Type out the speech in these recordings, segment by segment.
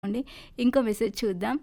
అండి ఇంకో మెసేజ్ చూద్దాం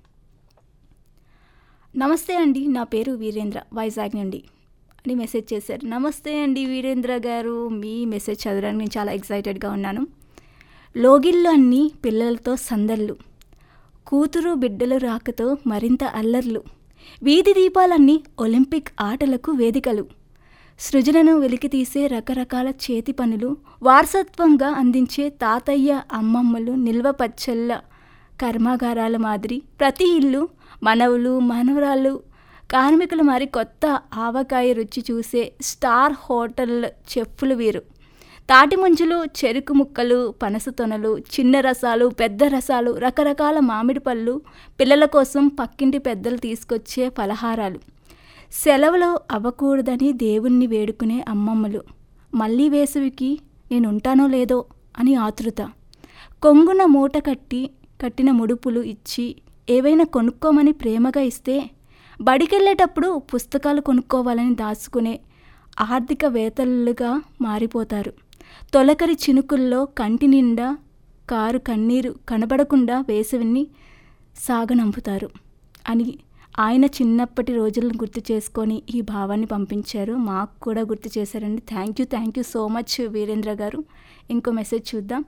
నమస్తే అండి నా పేరు వీరేంద్ర వైజాగ్ నుండి అని మెసేజ్ చేశారు నమస్తే అండి వీరేంద్ర గారు మీ మెసేజ్ చదవడానికి నేను చాలా ఎక్సైటెడ్గా ఉన్నాను లోగిళ్ళు అన్నీ పిల్లలతో సందళ్ళు కూతురు బిడ్డలు రాకతో మరింత అల్లర్లు వీధి దీపాలన్నీ ఒలింపిక్ ఆటలకు వేదికలు సృజనను వెలికితీసే రకరకాల చేతి పనులు వారసత్వంగా అందించే తాతయ్య అమ్మమ్మలు నిల్వ పచ్చళ్ళ కర్మాగారాల మాదిరి ప్రతి ఇల్లు మనవులు మనవరాళ్ళు కార్మికులు మరి కొత్త ఆవకాయ రుచి చూసే స్టార్ హోటల్ చెఫ్లు వీరు తాటి ముంజులు చెరుకు ముక్కలు పనస తొనలు చిన్న రసాలు పెద్ద రసాలు రకరకాల మామిడి పళ్ళు పిల్లల కోసం పక్కింటి పెద్దలు తీసుకొచ్చే పలహారాలు సెలవులో అవ్వకూడదని దేవుణ్ణి వేడుకునే అమ్మమ్మలు మళ్ళీ వేసవికి నేను ఉంటానో లేదో అని ఆతృత కొంగున మూట కట్టి కట్టిన ముడుపులు ఇచ్చి ఏవైనా కొనుక్కోమని ప్రేమగా ఇస్తే బడికెళ్ళేటప్పుడు పుస్తకాలు కొనుక్కోవాలని దాచుకునే ఆర్థిక వేతలుగా మారిపోతారు తొలకరి చినుకుల్లో కంటి నిండా కారు కన్నీరు కనబడకుండా వేసవిని సాగనంపుతారు అని ఆయన చిన్నప్పటి రోజులను గుర్తు చేసుకొని ఈ భావాన్ని పంపించారు మాకు కూడా గుర్తు చేశారండి thank you thank you so much Veerendra గారు ఇంకో మెసేజ్ చూద్దాం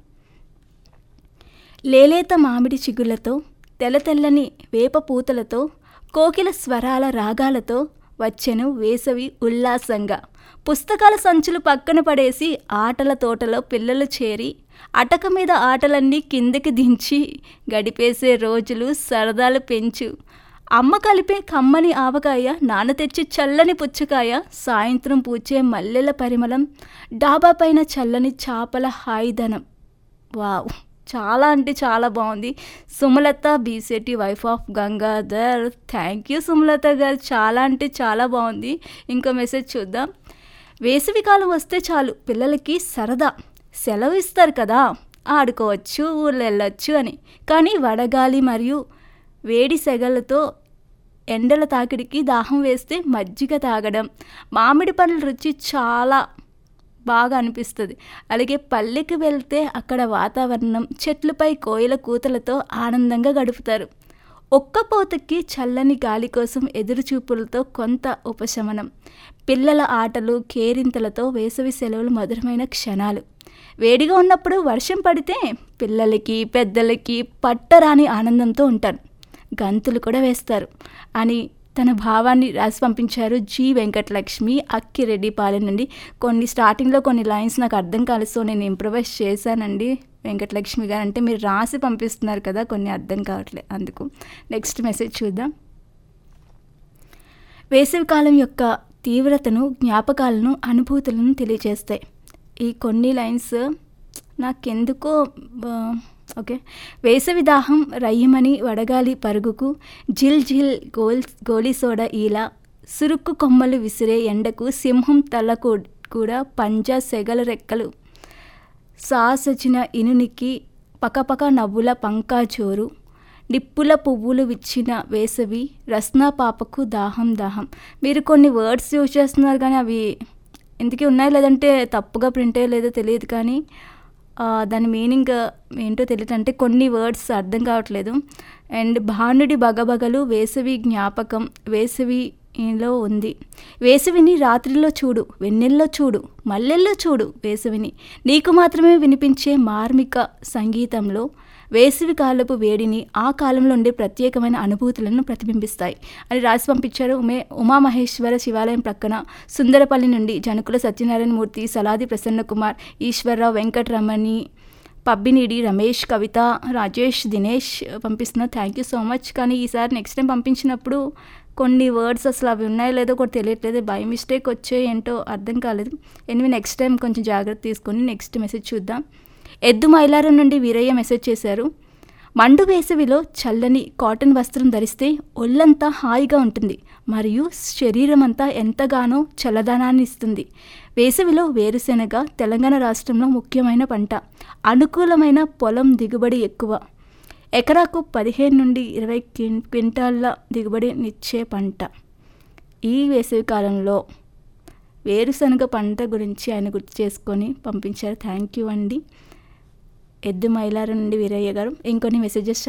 లేలేత మామిడి చిగుళ్లతో తెల్ల తెల్లని వేప పూతలతో కోకిల స్వరాల రాగాలతో వచ్చెను వేసవి ఉల్లాసంగా పుస్తకాల సంచులు పక్కన పడేసి ఆటల తోటలో పిల్లలు చేరి అటక మీద ఆటలన్నీ కిందకి దించి గడిపేసే రోజులు సరదాలు పెంచు అమ్మ కలిపే కమ్మని ఆవకాయ నాన్న తెచ్చి చల్లని పుచ్చకాయ సాయంత్రం పూచే మల్లెల పరిమళం డాబా పైన చల్లని చేపల హాయిదనం వావ్ చాలా అంటే చాలా బాగుంది Sumalatha Beesetti wife of Gangadhar thank you Sumalatha గారు చాలా అంటే చాలా బాగుంది ఇంకో మెసేజ్ చూద్దాం వేసవికాలం వస్తే చాలు పిల్లలకి సరదా సెలవు ఇస్తారు కదా ఆడుకోవచ్చు ఊర్లు వెళ్ళొచ్చు అని కానీ వడగాలి మరియు వేడి సెగలతో ఎండల తాకిడికి దాహం వేస్తే మజ్జిగ తాగడం మామిడి పండ్ల రుచి చాలా బాగా అనిపిస్తుంది అలాగే పల్లెకి వెళ్తే అక్కడ వాతావరణం చెట్లపై కోయిల కూతలతో ఆనందంగా గడుపుతారు ఒక్క పోతకి చల్లని గాలి కోసం ఎదురుచూపులతో కొంత ఉపశమనం పిల్లల ఆటలు కేరింతలతో వేసవి సెలవులు మధురమైన క్షణాలు వేడిగా ఉన్నప్పుడు వర్షం పడితే పిల్లలకి పెద్దలకి పట్టరాని ఆనందంతో ఉంటారు గంతులు కూడా వేస్తారు అని తన భావాన్ని రాసి పంపించారు జి వెంకటలక్ష్మి అక్కిరెడ్డి పాలెం నుండి కొన్ని స్టార్టింగ్లో కొన్ని లైన్స్ నాకు అర్థం కాలేదు సో నేను ఇంప్రవైజ్ చేశానండి వెంకటలక్ష్మి గారు అంటే మీరు రాసి పంపిస్తున్నారు కదా కొన్ని అర్థం కావట్లేదు అందుకు నెక్స్ట్ మెసేజ్ చూద్దాం వేసవికాలం యొక్క తీవ్రతను జ్ఞాపకాలను అనుభూతులను తెలియజేస్తాయి ఈ కొన్ని లైన్స్ నాకెందుకో ఓకే వేసవి దాహం రయ్యమని వడగాలి పరుగుకు జిల్ జిల్ గోల్ గోలీ సోడా ఈల సురుక్కు కొమ్మలు విసిరే ఎండకు సింహం తల కూడా పంజా సెగల రెక్కలు సాసొచ్చిన ఇనునికి పకపక నవ్వుల పంకాచోరు నిప్పుల పువ్వులు విచ్చిన వేసవి రస్నా పాపకు దాహం దాహం మీరు కొన్ని వర్డ్స్ యూజ్ చేస్తున్నారు కానీ అవి ఇందుకే ఉన్నాయి లేదంటే తప్పుగా ప్రింట్ అయ్యలేదో తెలియదు కానీ దాని మీనింగ్ ఏంటో తెలియదు అంటే కొన్ని వర్డ్స్ అర్థం కావట్లేదు అండ్ భానుడి బగబగలు వేసవి జ్ఞాపకం వేసవిలో ఉంది వేసవిని రాత్రిలో చూడు వెన్నెల్లో చూడు మల్లెల్లో చూడు వేసవిని నీకు మాత్రమే వినిపించే మార్మిక సంగీతంలో వేసవి కాలపు వేడిని ఆ కాలంలో ఉండే ప్రత్యేకమైన అనుభూతులను ప్రతిబింబిస్తాయి అని రాసి పంపించారు ఉమే ఉమామహేశ్వర శివాలయం ప్రక్కన సుందరపల్లి నుండి జనకుల సత్యనారాయణ మూర్తి సలాది ప్రసన్న కుమార్ ఈశ్వరరావు వెంకటరమణి పబ్బినిడి రమేష్ కవిత రాజేష్ దినేష్ పంపిస్తున్నారు థ్యాంక్ యూ సో మచ్ కానీ ఈసారి నెక్స్ట్ టైం పంపించినప్పుడు కొన్ని వర్డ్స్ అసలు అవి ఉన్నాయో లేదో కూడా తెలియట్లేదు బై మిస్టేక్ వచ్చే ఏంటో అర్థం కాలేదు ఎనిమిది నెక్స్ట్ టైం కొంచెం జాగ్రత్త తీసుకొని నెక్స్ట్ మెసేజ్ చూద్దాం ఎద్దు మైలారం నుండి వీరయ్య మెసేజ్ చేశారు మండు వేసవిలో చల్లని కాటన్ వస్త్రం ధరిస్తే ఒళ్ళంతా హాయిగా ఉంటుంది మరియు శరీరం అంతా ఎంతగానో చల్లదనాన్ని ఇస్తుంది వేసవిలో వేరుశెనగ తెలంగాణ రాష్ట్రంలో ముఖ్యమైన పంట అనుకూలమైన పొలం దిగుబడి ఎక్కువ ఎకరాకు పదిహేను నుండి ఇరవై క్వింటాళ్ళ దిగుబడినిచ్చే పంట ఈ వేసవి కాలంలో వేరుశనగ పంట గురించి ఆయన గుర్తు చేసుకొని పంపించారు థ్యాంక్ యూ అండి ఎద్దు మైలారం నుండి వీరయ్య గారు ఇంకొన్ని మెసేజెస్